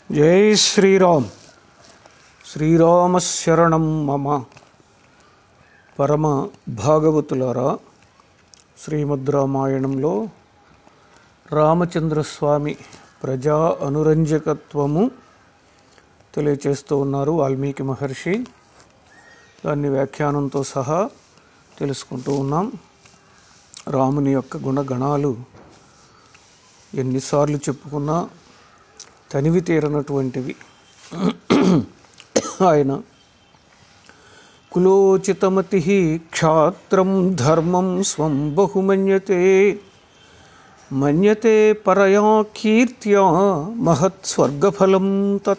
జై శ్రీరామ్ శ్రీరామశరణం మమ పరమ భాగవతులారా శ్రీమద్ రామాయణంలో రామచంద్రస్వామి ప్రజా అనురంజకత్వము తెలియచేస్తూ ఉన్నారు వాల్మీకి మహర్షి దాన్ని వ్యాఖ్యానంతో సహా తెలుసుకుంటూ ఉన్నాం రాముని యొక్క గుణగణాలు ఎన్నిసార్లు చెప్పుకున్నా తనివి తీరనటువంటివి ఆయన కులోచితమతి క్షాత్రం ధర్మం స్వం బహుమన్యతే మన్యతే పరయా కీర్త్యా మహత్ స్వర్గఫలం తత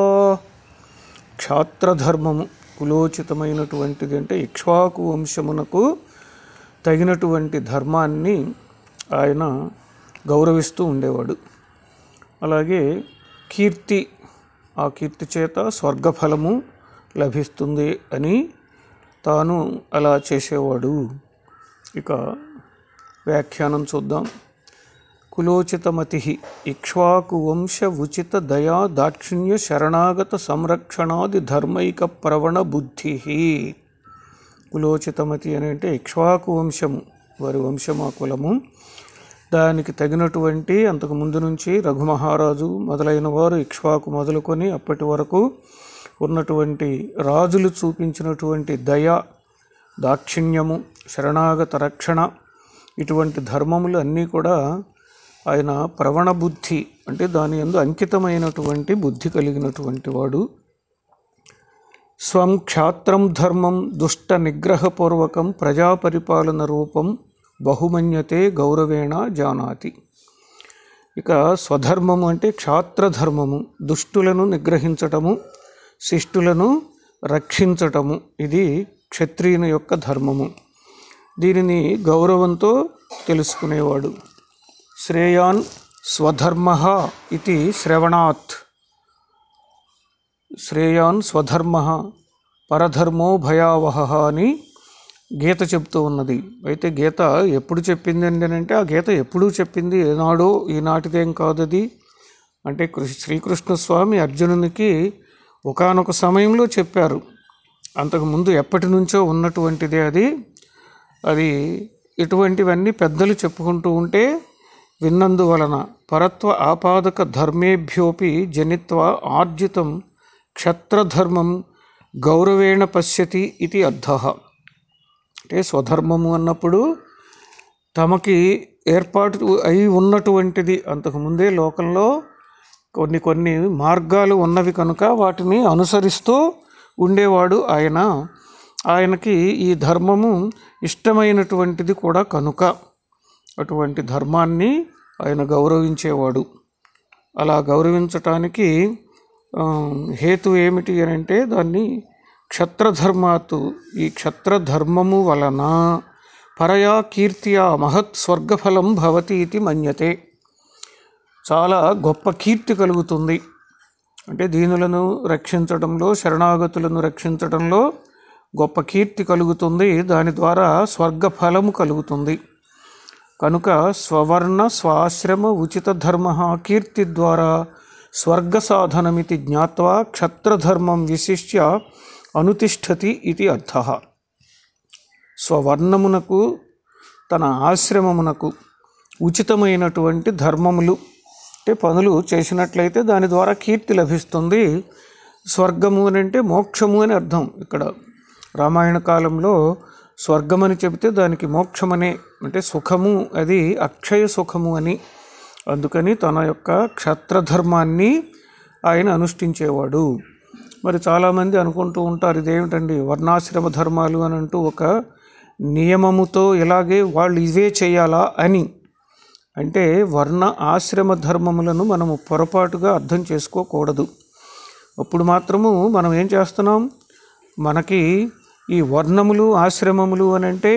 క్షాత్రధర్మము కులోచితమైనటువంటిది అంటే ఇక్ష్వాకు వంశమునకు తగినటువంటి ధర్మాన్ని ఆయన గౌరవిస్తూ ఉండేవాడు అలాగే కీర్తి ఆ కీర్తి చేత స్వర్గఫలము లభిస్తుంది అని తాను అలా చేసేవాడు ఇక వ్యాఖ్యానం చూద్దాం కులోచితమతి ఇక్ష్వాకు వంశ ఉచిత దయా దాక్షిణ్య శరణాగత సంరక్షణాది ధర్మైక ప్రవణ బుద్ధి కులోచితమతి అని అంటే ఇక్ష్వాకు వంశము వారి వంశమా కులము దానికి తగినటువంటి అంతకు ముందు నుంచి రఘుమహారాజు మొదలైన వారు ఇక్ష్వాకు మొదలుకొని అప్పటి వరకు ఉన్నటువంటి రాజులు చూపించినటువంటి దయ దాక్షిణ్యము శరణాగత రక్షణ ఇటువంటి ధర్మములు అన్నీ కూడా ఆయన ప్రవణ బుద్ధి అంటే దాని ఎందు అంకితమైనటువంటి బుద్ధి కలిగినటువంటి వాడు స్వం క్షాత్రం ధర్మం దుష్ట నిగ్రహపూర్వకం ప్రజాపరిపాలన రూపం బహుమన్యతే గౌరవేణ జానాతి ఇక స్వధర్మము అంటే క్షాత్రధర్మము దుష్టులను నిగ్రహించటము శిష్టులను రక్షించటము ఇది క్షత్రియుని యొక్క ధర్మము దీనిని గౌరవంతో తెలుసుకునేవాడు శ్రేయాన్ స్వధర్మ ఇది శ్రవణాత్ శ్రేయాన్ స్వధర్మ పరధర్మో భయావహ అని గీత చెప్తూ ఉన్నది అయితే గీత ఎప్పుడు చెప్పింది అని అంటే ఆ గీత ఎప్పుడూ చెప్పింది ఏనాడో ఈనాటిదేం కాదు అది అంటే కృ- శ్రీకృష్ణ స్వామి అర్జునునికి ఒకానొక సమయంలో చెప్పారు అంతకుముందు ఎప్పటి నుంచో ఉన్నటువంటిదే అది అది ఇటువంటివన్నీ పెద్దలు చెప్పుకుంటూ ఉంటే విన్నందువలన పరత్వ ఆపాదక ధర్మేభ్యోపి జనిత్వ ఆర్జితం క్షత్రధర్మం గౌరవేణ పశ్యతి ఇది అర్థ అంటే స్వధర్మము అన్నప్పుడు తమకి ఏర్పాటు అయి ఉన్నటువంటిది అంతకుముందే లోకంలో కొన్ని కొన్ని మార్గాలు ఉన్నవి కనుక వాటిని అనుసరిస్తూ ఉండేవాడు ఆయన ఆయనకి ఈ ధర్మము ఇష్టమైనటువంటిది కూడా కనుక అటువంటి ధర్మాన్ని ఆయన గౌరవించేవాడు అలా గౌరవించటానికి ఆ, హేతు ఏమిటి అని అంటే దాన్ని క్షత్రధర్మాతు ఈ క్షత్రధర్మము వలన పరయా కీర్తియా మహత్ స్వర్గఫలం భవతి ఇది మన్యతే చాలా గొప్ప కీర్తి కలుగుతుంది అంటే దీనులను రక్షించడంలో శరణాగతులను రక్షించడంలో గొప్ప కీర్తి కలుగుతుంది దాని ద్వారా స్వర్గఫలము కలుగుతుంది కనుక స్వవర్ణ స్వాశ్రమ ఉచిత ధర్మ కీర్తి ద్వారా స్వర్గ సాధనమితి జ్ఞాత్వా క్షత్రధర్మం విశిష్య అనుతిష్టతి ఇది అర్థ స్వవర్ణమునకు తన ఆశ్రమమునకు ఉచితమైనటువంటి ధర్మములు అంటే పనులు చేసినట్లయితే దాని ద్వారా కీర్తి లభిస్తుంది స్వర్గము అని అంటే మోక్షము అని అర్థం ఇక్కడ రామాయణ కాలంలో స్వర్గమని చెబితే దానికి మోక్షమనే అంటే సుఖము అది అక్షయ సుఖము అని అందుకని తన యొక్క క్షత్రధర్మాన్ని ఆయన అనుష్ఠించేవాడు మరి చాలామంది అనుకుంటూ ఉంటారు ఇదేమిటండి వర్ణాశ్రమ ధర్మాలు అని అంటూ ఒక నియమముతో ఇలాగే వాళ్ళు ఇవే చేయాలా అని అంటే వర్ణ ఆశ్రమ ధర్మములను మనము పొరపాటుగా అర్థం చేసుకోకూడదు అప్పుడు మాత్రము మనం ఏం చేస్తున్నాం మనకి ఈ వర్ణములు ఆశ్రమములు అని అంటే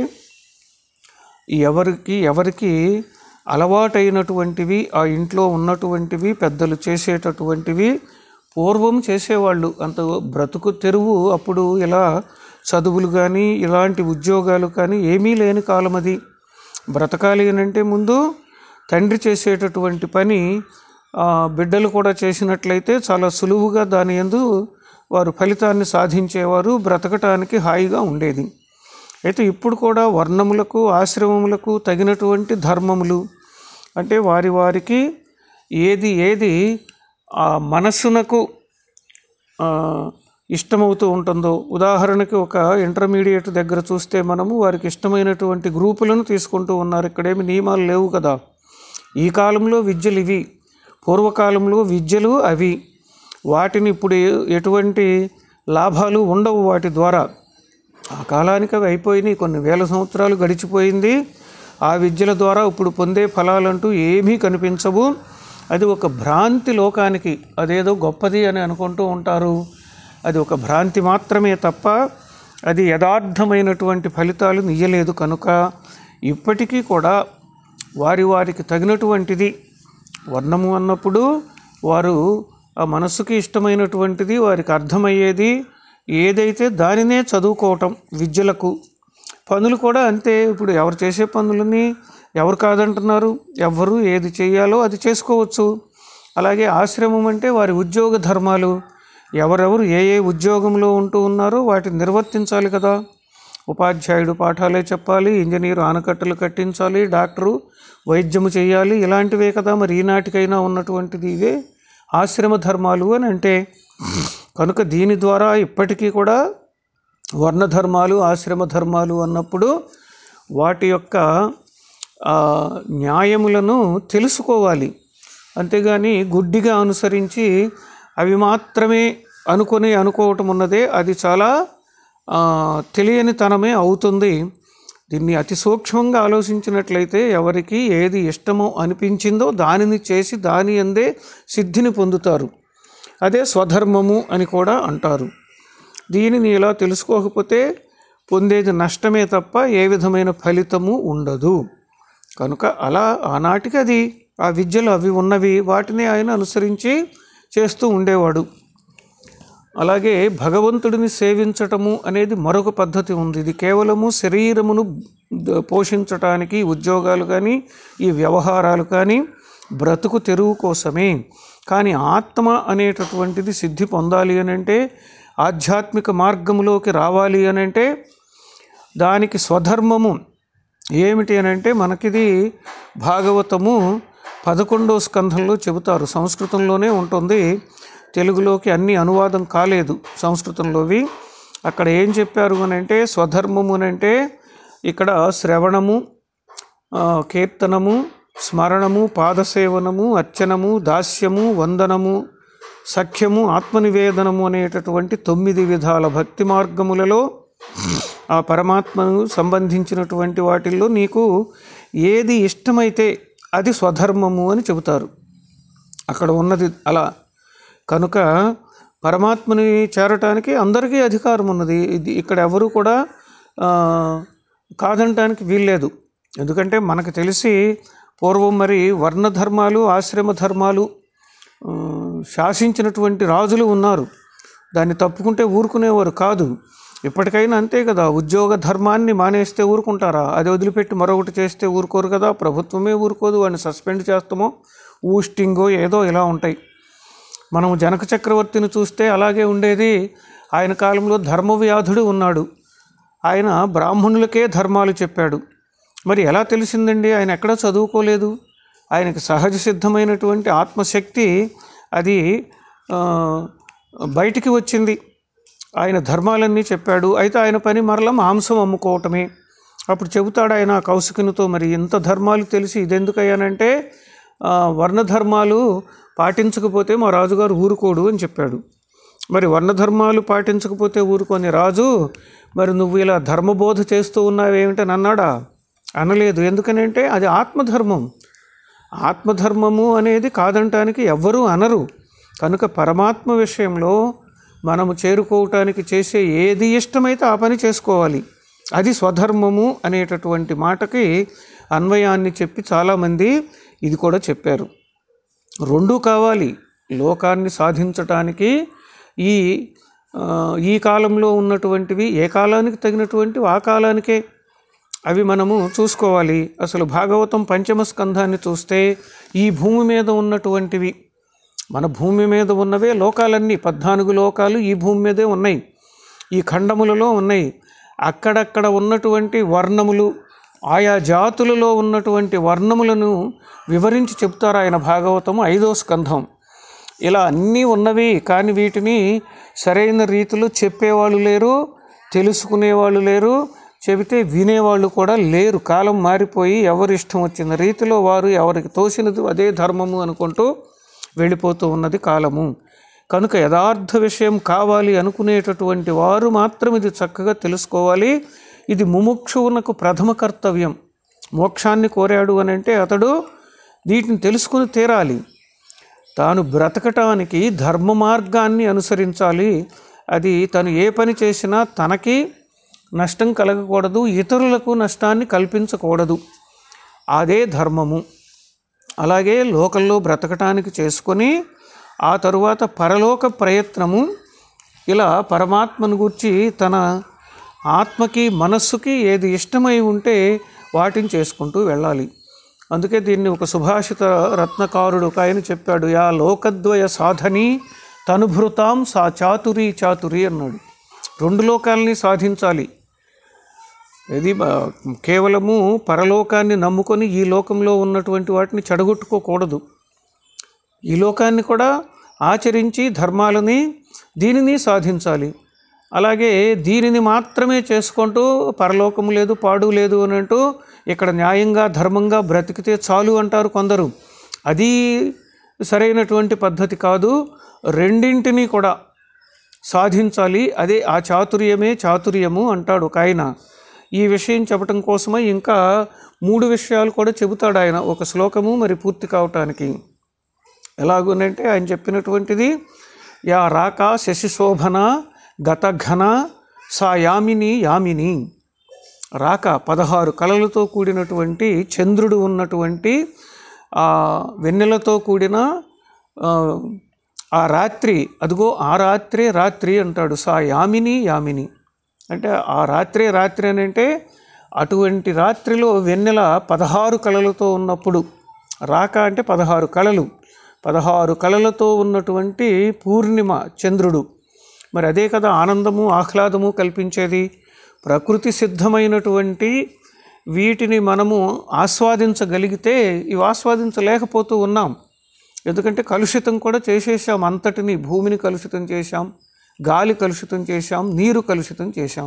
ఎవరికి ఎవరికి అలవాటైనటువంటివి ఆ ఇంట్లో ఉన్నటువంటివి పెద్దలు చేసేటటువంటివి పూర్వం చేసేవాళ్ళు అంత బ్రతుకు తెరువు అప్పుడు ఇలా చదువులు కానీ ఇలాంటి ఉద్యోగాలు కానీ ఏమీ లేని కాలం అది బ్రతకాలి అని అంటే ముందు తండ్రి చేసేటటువంటి పని ఆ, బిడ్డలు కూడా చేసినట్లయితే చాలా సులువుగా దాని యందు వారు ఫలితాన్ని సాధించేవారు బ్రతకటానికి హాయిగా ఉండేది అయితే ఇప్పుడు కూడా వర్ణములకు ఆశ్రమములకు తగినటువంటి ధర్మములు అంటే వారి వారికి ఏది ఏది ఆ మనస్సునకు ఆ, ఇష్టమవుతూ ఉంటుందో ఉదాహరణకి ఒక ఇంటర్మీడియట్ దగ్గర చూస్తే మనము వారికి ఇష్టమైనటువంటి గ్రూపులను తీసుకుంటూ ఉన్నారు ఇక్కడేమి నియమాలు లేవు కదా ఈ కాలంలో విద్యలు ఇవి పూర్వకాలంలో విద్యలు అవి వాటిని ఇప్పుడు ఏ- ఎటువంటి లాభాలు ఉండవు వాటి ద్వారా ఆ కాలానికి అవి అయిపోయినాయి కొన్ని వేల సంవత్సరాలు గడిచిపోయింది ఆ విద్యల ద్వారా ఇప్పుడు పొందే ఫలాలంటూ ఏమీ కనిపించవు అది ఒక భ్రాంతి లోకానికి అదేదో గొప్పది అని అనుకుంటూ ఉంటారు అది ఒక భ్రాంతి మాత్రమే తప్ప అది యథార్థమైనటువంటి ఫలితాలు నీయలేదు కనుక ఇప్పటికీ కూడా వారి వారికి తగినటువంటిది వర్ణము అన్నప్పుడు వారు ఆ మనస్సుకి ఇష్టమైనటువంటిది వారికి అర్థమయ్యేది ఏదైతే దానినే చదువుకోవటం విద్యలకు పనులు కూడా అంతే ఇప్పుడు ఎవరు చేసే పనులని ఎవరు కాదంటున్నారు ఎవరు ఏది చేయాలో అది చేసుకోవచ్చు అలాగే ఆశ్రమం అంటే వారి ఉద్యోగ ధర్మాలు ఎవరెవరు ఏ ఏ ఉద్యోగంలో ఉంటూ ఉన్నారో వాటిని నిర్వర్తించాలి కదా ఉపాధ్యాయుడు పాఠాలే చెప్పాలి ఇంజనీరు ఆనకట్టలు కట్టించాలి డాక్టరు వైద్యము చేయాలి ఇలాంటివే కదా మరి ఈనాటికైనా ఉన్నటువంటిది ఇవే ఆశ్రమ ధర్మాలు అని అంటే కనుక దీని ద్వారా ఇప్పటికీ కూడా వర్ణ ధర్మాలు ఆశ్రమ ధర్మాలు అన్నప్పుడు వాటి యొక్క ఆ, న్యాయములను తెలుసుకోవాలి అంతేగాని గుడ్డిగా అనుసరించి అవి మాత్రమే అనుకొని అనుకోవటం ఉన్నదే అది చాలా ఆ, తెలియనితనమే అవుతుంది దీన్ని అతి సూక్ష్మంగా ఆలోచించినట్లయితే ఎవరికి ఏది ఇష్టమో అనిపించిందో దానిని చేసి దాని అందే సిద్ధిని పొందుతారు అదే స్వధర్మము అని కూడా అంటారు దీనిని ఇలా తెలుసుకోకపోతే పొందేది నష్టమే తప్ప ఏ విధమైన ఫలితము ఉండదు కనుక అలా ఆనాటికి అది ఆ విద్యలు అవి ఉన్నవి వాటిని ఆయన అనుసరించి చేస్తూ ఉండేవాడు అలాగే భగవంతుడిని సేవించటము అనేది మరొక పద్ధతి ఉంది ఇది కేవలము శరీరమును ద- పోషించటానికి ఉద్యోగాలు కానీ ఈ వ్యవహారాలు కానీ బ్రతుకు తెరువు కోసమే కానీ ఆత్మ అనేటటువంటిది సిద్ధి పొందాలి అని అంటే ఆధ్యాత్మిక మార్గంలోకి రావాలి అని అంటే దానికి స్వధర్మము ఏమిటి అని అంటే మనకిది భాగవతము పదకొండో స్కంధంలో చెబుతారు సంస్కృతంలోనే ఉంటుంది తెలుగులోకి అన్ని అనువాదం కాలేదు సంస్కృతంలోవి అక్కడ ఏం చెప్పారు అని అంటే స్వధర్మము అని అంటే ఇక్కడ శ్రవణము ఆ, కీర్తనము స్మరణము పాదసేవనము అర్చనము దాస్యము వందనము సఖ్యము ఆత్మనివేదనము అనేటటువంటి తొమ్మిది విధాల భక్తి మార్గములలో ఆ పరమాత్మను సంబంధించినటువంటి వాటిల్లో నీకు ఏది ఇష్టమైతే అది స్వధర్మము అని చెబుతారు అక్కడ ఉన్నది అలా కనుక పరమాత్మని చేరటానికి అందరికీ అధికారం ఉన్నది ఇది ఇక్కడ ఎవరు కూడా ఆ, కాదనటానికి వీల్లేదు ఎందుకంటే మనకు తెలిసి పూర్వం మరి వర్ణ ధర్మాలు ఆశ్రమ ధర్మాలు ఆ, శాసించినటువంటి రాజులు ఉన్నారు దాన్ని తప్పుకుంటే ఊరుకునేవారు కాదు ఇప్పటికైనా అంతే కదా ఉద్యోగ ధర్మాన్ని మానేస్తే ఊరుకుంటారా అది వదిలిపెట్టి మరొకటి చేస్తే ఊరుకోరు కదా ప్రభుత్వమే ఊరుకోదు వాడిని సస్పెండ్ చేస్తామో ఊస్టింగో ఏదో ఇలా ఉంటాయి మనం జనక చక్రవర్తిని చూస్తే అలాగే ఉండేది ఆయన కాలంలో ధర్మవ్యాధుడు ఉన్నాడు ఆయన బ్రాహ్మణులకే ధర్మాలు చెప్పాడు మరి ఎలా తెలిసిందండి ఆయన ఎక్కడా చదువుకోలేదు ఆయనకి సహజ సిద్ధమైనటువంటి ఆత్మశక్తి అది ఆ, బయటికి వచ్చింది ఆయన ధర్మాలన్నీ చెప్పాడు అయితే ఆయన పని మరల మాంసం అమ్ముకోవటమే అప్పుడు చెబుతాడు ఆయన ఆ కౌశికునితో మరి ఇంత ధర్మాలు తెలిసి ఇదెందుకయ్యానంటే ఆ, వర్ణ ధర్మాలు పాటించకపోతే మా రాజుగారు ఊరుకోడు అని చెప్పాడు మరి వర్ణధర్మాలు పాటించకపోతే ఊరుకొని రాజు మరి నువ్వు ఇలా ధర్మబోధ చేస్తూ ఉన్నావేమిటని అన్నాడా అనలేదు ఎందుకనంటే అది ఆత్మధర్మం ఆత్మధర్మము అనేది కాదంటానికి ఎవ్వరూ అనరు కనుక పరమాత్మ విషయంలో మనము చేరుకోవటానికి చేసే ఏది ఇష్టమైతే ఆ పని చేసుకోవాలి అది స్వధర్మము అనేటటువంటి మాటకి అన్వయాన్ని చెప్పి చాలామంది ఇది కూడా చెప్పారు రెండూ కావాలి లోకాన్ని సాధించటానికి ఈ ఆ, ఈ కాలంలో ఉన్నటువంటివి ఏ కాలానికి తగినటువంటివి ఆ కాలానికే అవి మనము చూసుకోవాలి అసలు భాగవతం పంచమ స్కంధాన్ని చూస్తే ఈ భూమి మీద ఉన్నటువంటివి మన భూమి మీద ఉన్నవే లోకాలన్నీ పద్నాలుగు లోకాలు ఈ భూమి మీదే ఉన్నాయి ఈ ఖండములలో ఉన్నాయి అక్కడక్కడ ఉన్నటువంటి వర్ణములు ఆయా జాతులలో ఉన్నటువంటి వర్ణములను వివరించి చెప్తారు ఆయన భాగవతము ఐదో స్కంధం ఇలా అన్నీ ఉన్నవి కానీ వీటిని సరైన రీతిలో చెప్పేవాళ్ళు లేరు తెలుసుకునేవాళ్ళు లేరు చెబితే వినేవాళ్ళు కూడా లేరు కాలం మారిపోయి ఎవరి ఇష్టం వచ్చిన రీతిలో వారు ఎవరికి తోసినది అదే ధర్మము అనుకుంటూ వెళ్ళిపోతూ ఉన్నది కాలము కనుక యథార్థ విషయం కావాలి అనుకునేటటువంటి వారు మాత్రం ఇది చక్కగా తెలుసుకోవాలి ఇది ముముక్షువునకు ప్రథమ కర్తవ్యం మోక్షాన్ని కోరాడు అని అంటే అతడు వీటిని తెలుసుకుని తీరాలి తాను బ్రతకటానికి ధర్మ మార్గాన్ని అనుసరించాలి అది తను ఏ పని చేసినా తనకి నష్టం కలగకూడదు ఇతరులకు నష్టాన్ని కల్పించకూడదు అదే ధర్మము అలాగే లోకల్లో బ్రతకటానికి చేసుకొని ఆ తరువాత పరలోక ప్రయత్నము ఇలా పరమాత్మను గురించి తన ఆత్మకి మనస్సుకి ఏది ఇష్టమై ఉంటే వాటిని చేసుకుంటూ వెళ్ళాలి అందుకే దీన్ని ఒక సుభాషిత రత్నకారుడు ఒక ఆయన చెప్పాడు యా లోకద్వయ సాధని తనుభృతాం సా చాతురి చాతురి అన్నాడు రెండు లోకాలని సాధించాలి ఇది బ- కేవలము పరలోకాన్ని నమ్ముకొని ఈ లోకంలో ఉన్నటువంటి వాటిని చెడగొట్టుకోకూడదు ఈ లోకాన్ని కూడా ఆచరించి ధర్మాలని దీనిని సాధించాలి అలాగే దీనిని మాత్రమే చేసుకుంటూ పరలోకము లేదు పాడు లేదు అని అంటూ ఇక్కడ న్యాయంగా ధర్మంగా బ్రతికితే చాలు అంటారు కొందరు అది సరైనటువంటి పద్ధతి కాదు రెండింటినీ కూడా సాధించాలి అదే ఆ చాతుర్యమే చాతుర్యము అంటాడు ఒక ఆయన ఈ విషయం చెప్పటం కోసమే ఇంకా మూడు విషయాలు కూడా చెబుతాడు ఆయన ఒక శ్లోకము మరి పూర్తి కావటానికి ఎలాగునంటే ఆయన చెప్పినటువంటిది యా రాక శశిశోభన గతఘన సా యామిని యామిని రాక పదహారు కళలతో కూడినటువంటి చంద్రుడు ఉన్నటువంటి ఆ వెన్నెలతో కూడిన ఆ, ఆ రాత్రి అదిగో ఆ రాత్రే రాత్రి అంటాడు సా యామిని యామిని అంటే ఆ రాత్రే రాత్రి అని అంటే అటువంటి రాత్రిలో వెన్నెల పదహారు కళలతో ఉన్నప్పుడు రాక అంటే పదహారు కళలు పదహారు కళలతో ఉన్నటువంటి పూర్ణిమ చంద్రుడు మరి అదే కదా ఆనందము ఆహ్లాదము కల్పించేది ప్రకృతి సిద్ధమైనటువంటి వీటిని మనము ఆస్వాదించగలిగితే ఇవి ఆస్వాదించలేకపోతూ ఉన్నాం ఎందుకంటే కలుషితం కూడా చేసేసాం అంతటిని భూమిని కలుషితం చేశాం గాలి కలుషితం చేశాం నీరు కలుషితం చేశాం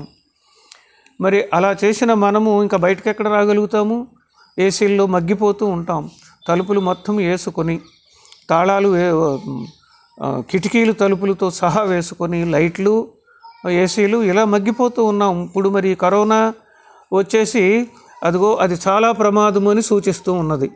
మరి అలా చేసిన మనము ఇంకా బయటకు ఎక్కడ రాగలుగుతాము ఏసీల్లో మగ్గిపోతూ ఉంటాం తలుపులు మొత్తం వేసుకొని తాళాలు వే ఆ, కిటికీలు తలుపులతో సహా వేసుకొని లైట్లు ఏసీలు ఇలా మగ్గిపోతూ ఉన్నాం ఇప్పుడు మరి కరోనా వచ్చేసి అదిగో అది చాలా ప్రమాదం అని సూచిస్తూ ఉన్నది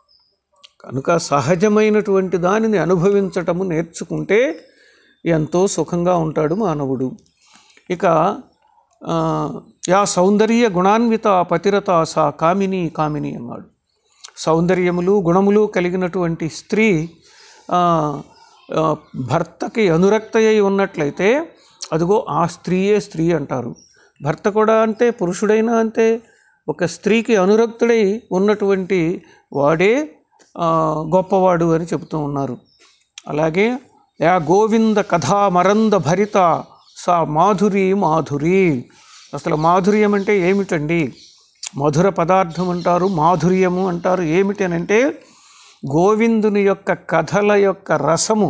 కనుక సహజమైనటువంటి దానిని అనుభవించటము నేర్చుకుంటే ఎంతో సుఖంగా ఉంటాడు మానవుడు ఇక ఆ, యా సౌందర్య గుణాన్విత పతిరత సా కామిని కామిని అన్నాడు సౌందర్యములు గుణములు కలిగినటువంటి స్త్రీ ఆ, ఆ, భర్తకి అనురక్త అయి ఉన్నట్లయితే అదిగో ఆ స్త్రీయే స్త్రీ అంటారు భర్త కూడా అంతే పురుషుడైనా అంతే ఒక స్త్రీకి అనురక్తుడై ఉన్నటువంటి వాడే ఆ, గొప్పవాడు అని చెబుతూ ఉన్నారు అలాగే యా గోవింద కథా మరంద భరిత సా మాధురి మాధురి అసలు మాధుర్యం అంటే ఏమిటండి మధుర పదార్థం అంటారు మాధుర్యము అంటారు ఏమిటి అని అంటే గోవిందుని యొక్క కథల యొక్క రసము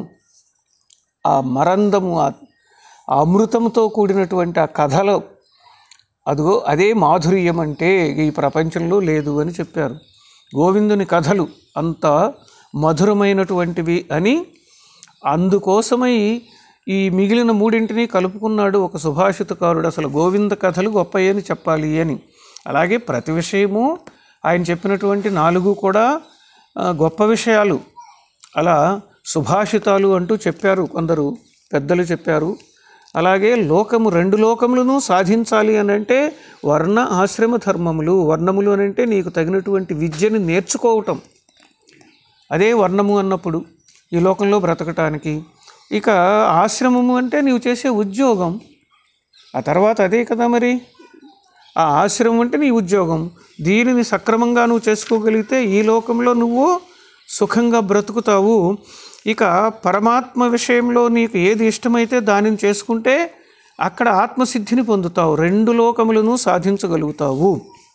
ఆ మరందము ఆ ఆ అమృతంతో కూడినటువంటి ఆ కథలో అదిగో అదే మాధుర్యం అంటే ఈ ప్రపంచంలో లేదు అని చెప్పారు గోవిందుని కథలు అంత మధురమైనటువంటివి అని అందుకోసమై ఈ మిగిలిన మూడింటిని కలుపుకున్నాడు ఒక సుభాషితకారుడు అసలు గోవింద కథలు గొప్పయని చెప్పాలి అని అలాగే ప్రతి విషయము ఆయన చెప్పినటువంటి నాలుగు కూడా ఆ, గొప్ప విషయాలు అలా సుభాషితాలు అంటూ చెప్పారు కొందరు పెద్దలు చెప్పారు అలాగే లోకము రెండు లోకములను సాధించాలి అని అంటే వర్ణ ఆశ్రమ ధర్మములు వర్ణములు అని అంటే నీకు తగినటువంటి విద్యని నేర్చుకోవటం అదే వర్ణము అన్నప్పుడు ఈ లోకంలో బ్రతకటానికి ఇక ఆశ్రమము అంటే నీవు చేసే ఉద్యోగం ఆ తర్వాత అదే కదా మరి ఆ ఆశ్రమం అంటే నీ ఉద్యోగం దీనిని సక్రమంగా నువ్వు చేసుకోగలిగితే ఈ లోకంలో నువ్వు సుఖంగా బ్రతుకుతావు ఇక పరమాత్మ విషయంలో నీకు ఏది ఇష్టమైతే దానిని చేసుకుంటే అక్కడ ఆత్మసిద్ధిని పొందుతావు రెండు లోకములను సాధించగలుగుతావు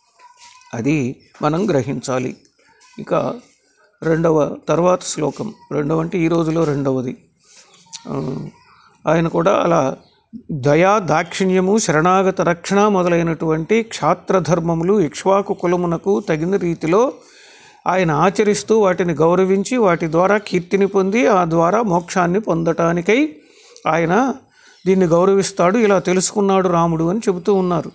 అది మనం గ్రహించాలి ఇక రెండవ తర్వాత శ్లోకం రెండవ అంటే ఈ రోజులో రెండవది ఆ, ఆయన కూడా అలా దయా దాక్షిణ్యము శరణాగత రక్షణ మొదలైనటువంటి క్షాత్రధర్మములు ఇక్ష్వాకు కులమునకు తగిన రీతిలో ఆయన ఆచరిస్తూ వాటిని గౌరవించి వాటి ద్వారా కీర్తిని పొంది ఆ ద్వారా మోక్షాన్ని పొందటానికై ఆయన దీన్ని గౌరవిస్తాడు ఇలా తెలుసుకున్నాడు రాముడు అని చెబుతూ ఉన్నారు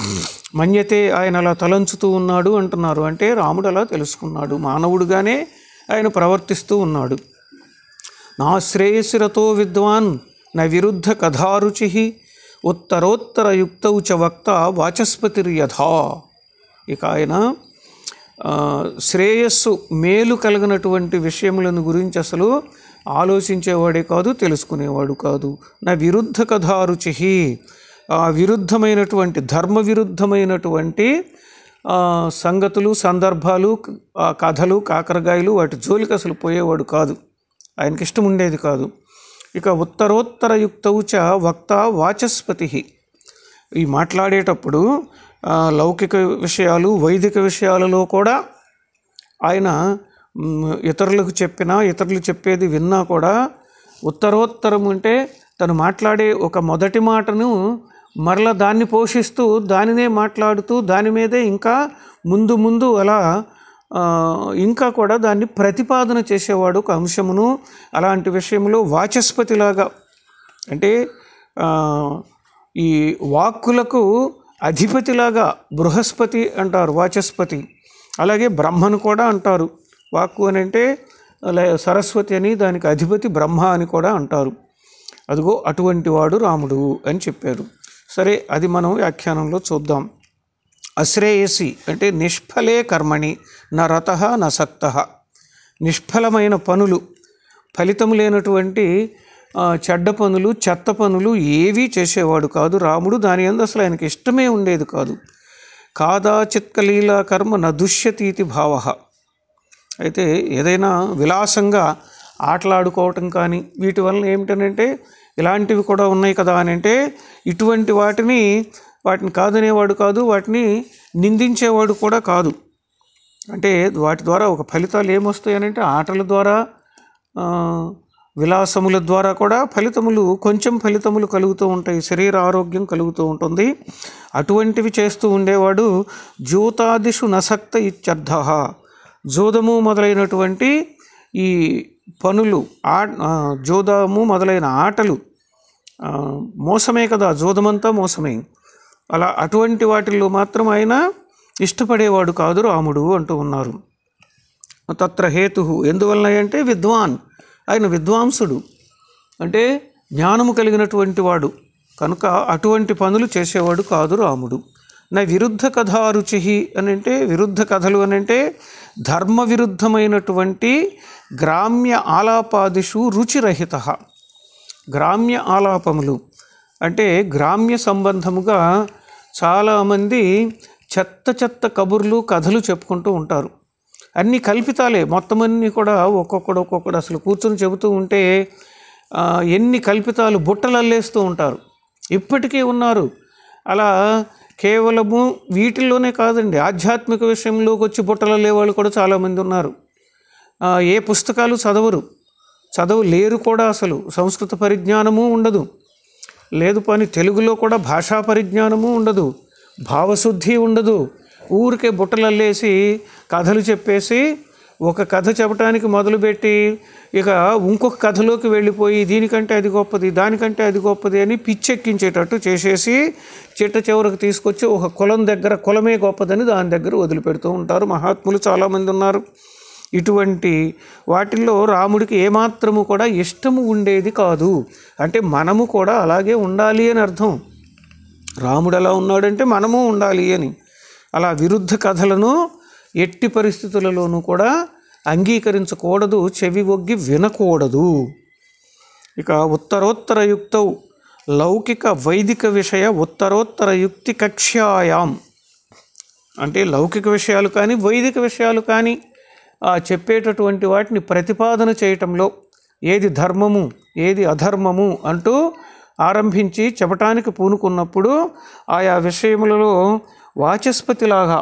మన్యతే ఆయన అలా తలంచుతూ ఉన్నాడు అంటున్నారు అంటే రాముడు అలా తెలుసుకున్నాడు మానవుడుగానే ఆయన ప్రవర్తిస్తూ ఉన్నాడు నా శ్రేయసిరతో విద్వాన్ న విరుద్ధ కథారుచి ఉత్తరోత్తర యుక్తౌ చ వక్త వాచస్పతిర్యథా ఇక ఆయన ఆ, శ్రేయస్సు మేలు కలిగినటువంటి విషయములను గురించి అసలు ఆలోచించేవాడే కాదు తెలుసుకునేవాడు కాదు నా విరుద్ధ కథారుచి ఆ విరుద్ధమైనటువంటి ధర్మ విరుద్ధమైనటువంటి ఆ, సంగతులు సందర్భాలు ఆ కథలు కాకరకాయలు వాటి జోలికి అసలు పోయేవాడు కాదు ఆయనకి ఇష్టం ఉండేది కాదు ఇక ఉత్తరోత్తర యుక్తౌచ వక్త వాచస్పతి ఈ మాట్లాడేటప్పుడు ఆ, లౌకిక విషయాలు వైదిక విషయాలలో కూడా ఆయన మ్, ఇతరులకు చెప్పినా ఇతరులు చెప్పేది విన్నా కూడా ఉత్తరోత్తరం అంటే తను మాట్లాడే ఒక మొదటి మాటను మరల దాన్ని పోషిస్తూ దానినే మాట్లాడుతూ దాని మీదే ఇంకా ముందు ముందు అలా ఆ, ఇంకా కూడా దాన్ని ప్రతిపాదన చేసేవాడు ఒక అంశమును అలాంటి విషయంలో వాచస్పతిలాగా అంటే ఆ, ఈ వాక్కులకు అధిపతిలాగా బృహస్పతి అంటారు వాచస్పతి అలాగే బ్రహ్మను కూడా అంటారు వాక్కు అని అంటే అలా సరస్వతి అని దానికి అధిపతి బ్రహ్మ అని కూడా అంటారు అదిగో అటువంటి వాడు రాముడు అని చెప్పారు సరే అది మనం వ్యాఖ్యానంలో చూద్దాం అశ్రేయసి అంటే నిష్ఫలే కర్మణి న రత న సక్త నిష్ఫలమైన పనులు ఫలితం లేనటువంటి ఆ, చెడ్డ పనులు చెత్త పనులు ఏవీ చేసేవాడు కాదు రాముడు దాని అందు అసలు ఆయనకి ఇష్టమే ఉండేది కాదు కాదాచిత్కలీలా కర్మ న దుష్యతీతి భావ అయితే ఏదైనా విలాసంగా ఆటలాడుకోవటం కానీ వీటి వలన ఏమిటనంటే ఇలాంటివి కూడా ఉన్నాయి కదా అని అంటే ఇటువంటి వాటిని వాటిని కాదనేవాడు కాదు వాటిని నిందించేవాడు కూడా కాదు అంటే వాటి ద్వారా ఒక ఫలితాలు ఏమొస్తాయనంటే ఆటల ద్వారా ఆ, విలాసముల ద్వారా కూడా ఫలితములు కొంచెం ఫలితములు కలుగుతూ ఉంటాయి శరీర ఆరోగ్యం కలుగుతూ ఉంటుంది అటువంటివి చేస్తూ ఉండేవాడు జూతాదిషు నసక్త ఇత్యర్థ జూదము మొదలైనటువంటి ఈ పనులు ఆ ఆ, జూదము మొదలైన ఆటలు ఆ, మోసమే కదా జూదమంతా మోసమే అలా అటువంటి వాటిల్లో మాత్రం ఆయన ఇష్టపడేవాడు కాదు రాముడు అంటూ ఉన్నారు తత్ర హేతు ఎందువలన అంటే విద్వాన్ ఆయన విద్వాంసుడు అంటే జ్ఞానము కలిగినటువంటి వాడు కనుక అటువంటి పనులు చేసేవాడు కాదు రాముడు నా విరుద్ధ కథారుచి అని అంటే విరుద్ధ కథలు అని అంటే ధర్మ విరుద్ధమైనటువంటి గ్రామ్య ఆలాపాదిషు రుచిరహిత గ్రామ్య ఆలాపములు అంటే గ్రామ్య సంబంధముగా చాలామంది చెత్త చెత్త కబుర్లు కథలు చెప్పుకుంటూ ఉంటారు అన్నీ కల్పితాలే మొత్తం అన్నీ కూడా ఒక్కొక్కడు ఒక్కొక్కడు అసలు కూర్చొని చెబుతూ ఉంటే ఆ, ఎన్ని కల్పితాలు బుట్టలు అల్లేస్తూ ఉంటారు ఇప్పటికీ ఉన్నారు అలా కేవలము వీటిల్లోనే కాదండి ఆధ్యాత్మిక విషయంలోకి వచ్చి బుట్టలు అల్లేవాళ్ళు కూడా చాలామంది ఉన్నారు ఆ, ఏ పుస్తకాలు చదవరు చదవు లేరు కూడా అసలు సంస్కృత పరిజ్ఞానము ఉండదు లేదు పని తెలుగులో కూడా భాషా పరిజ్ఞానము ఉండదు భావశుద్ధి ఉండదు ఊరికే బుట్టలల్లేసి కథలు చెప్పేసి ఒక కథ చెప్పడానికి మొదలుపెట్టి ఇక ఇంకొక కథలోకి వెళ్ళిపోయి దీనికంటే అది గొప్పది దానికంటే అది గొప్పది అని పిచ్చెక్కించేటట్టు చేసేసి చిట్ట చివరకు తీసుకొచ్చి ఒక కులం దగ్గర కులమే గొప్పదని దాని దగ్గర వదిలిపెడుతూ ఉంటారు మహాత్ములు చాలామంది ఉన్నారు ఇటువంటి వాటిల్లో రాముడికి ఏమాత్రము కూడా ఇష్టము ఉండేది కాదు అంటే మనము కూడా అలాగే ఉండాలి అని అర్థం రాముడు ఎలా ఉన్నాడంటే మనము ఉండాలి అని అలా విరుద్ధ కథలను ఎట్టి పరిస్థితులలోనూ కూడా అంగీకరించకూడదు చెవి ఒగ్గి వినకూడదు ఇక ఉత్తరోత్తర యుక్తౌ లౌకిక వైదిక విషయ ఉత్తరోత్తర యుక్తి కక్ష్యాయాం అంటే లౌకిక విషయాలు కానీ వైదిక విషయాలు కానీ ఆ చెప్పేటటువంటి వాటిని ప్రతిపాదన చేయటంలో ఏది ధర్మము ఏది అధర్మము అంటూ ఆరంభించి చెప్పటానికి పూనుకున్నప్పుడు ఆయా విషయములలో వాచస్పతిలాగా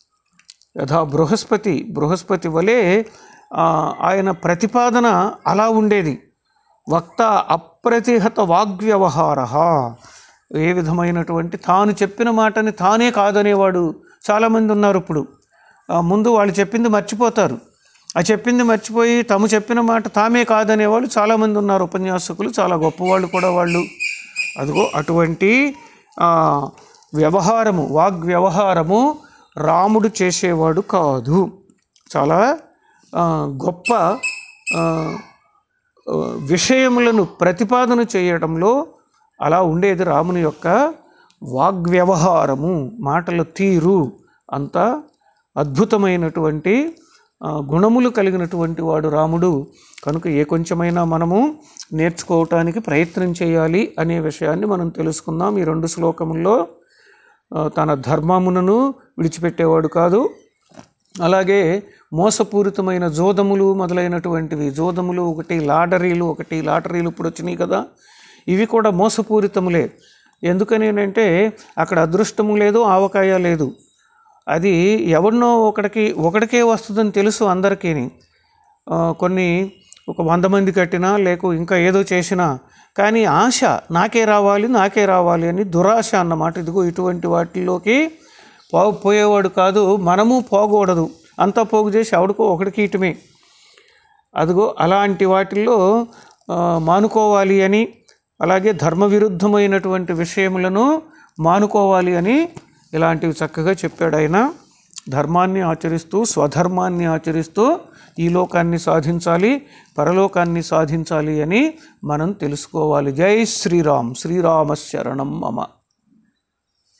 యథా బృహస్పతి బృహస్పతి వలె ఆ, ఆయన ప్రతిపాదన అలా ఉండేది వక్త అప్రతిహత వాగ్వ్యవహార ఏ విధమైనటువంటి తాను చెప్పిన మాటని తానే కాదనేవాడు చాలామంది ఉన్నారు ఇప్పుడు ఆ, ముందు వాళ్ళు చెప్పింది మర్చిపోతారు ఆ చెప్పింది మర్చిపోయి తాము చెప్పిన మాట తామే కాదనేవాళ్ళు చాలామంది ఉన్నారు ఉపన్యాసకులు చాలా గొప్పవాళ్ళు కూడా వాళ్ళు అదిగో అటువంటి ఆ, వ్యవహారము వాగ్వ్యవహారము రాముడు చేసేవాడు కాదు చాలా ఆ, గొప్ప ఆ, ఆ, విషయములను ప్రతిపాదన చేయడంలో అలా ఉండేది రాముని యొక్క వాగ్వ్యవహారము మాటల తీరు అంత అద్భుతమైనటువంటి ఆ, గుణములు కలిగినటువంటి వాడు రాముడు కనుక ఏ కొంచెమైనా మనము నేర్చుకోవటానికి ప్రయత్నం చేయాలి అనే విషయాన్ని మనం తెలుసుకుందాం ఈ రెండు శ్లోకముల్లో ఆ, తన ధర్మమునను విడిచిపెట్టేవాడు కాదు అలాగే మోసపూరితమైన జోదములు మొదలైనటువంటివి జోదములు ఒకటి లాటరీలు ఒకటి లాటరీలు ఇప్పుడు వచ్చినాయి కదా ఇవి కూడా మోసపూరితములే ఎందుకని అంటే అక్కడ అదృష్టము లేదు ఆవకాయ లేదు అది ఎవరినో ఒకడికి ఒకడికే వస్తుందని తెలుసు అందరికీ ఆ, కొన్ని ఒక వంద మంది కట్టినా లేక ఇంకా ఏదో చేసినా కానీ ఆశ నాకే రావాలి నాకే రావాలి అని దురాశ అన్నమాట ఇదిగో ఇటువంటి వాటిల్లోకి పోగు పోయేవాడు కాదు మనము పోకూడదు అంతా పోగు చేసి ఎవడికో ఒకడికి ఇటమే అదిగో అలాంటి వాటిల్లో ఆ, మానుకోవాలి అని అలాగే ధర్మ విరుద్ధమైనటువంటి విషయములను మానుకోవాలి అని ఇలాంటివి చక్కగా చెప్పాడు ఆయన ధర్మాన్ని ఆచరిస్తూ స్వధర్మాన్ని ఆచరిస్తూ ఈ లోకాన్ని సాధించాలి పరలోకాన్ని సాధించాలి అని మనం తెలుసుకోవాలి జై శ్రీరామ్ శ్రీరామ శరణం మమ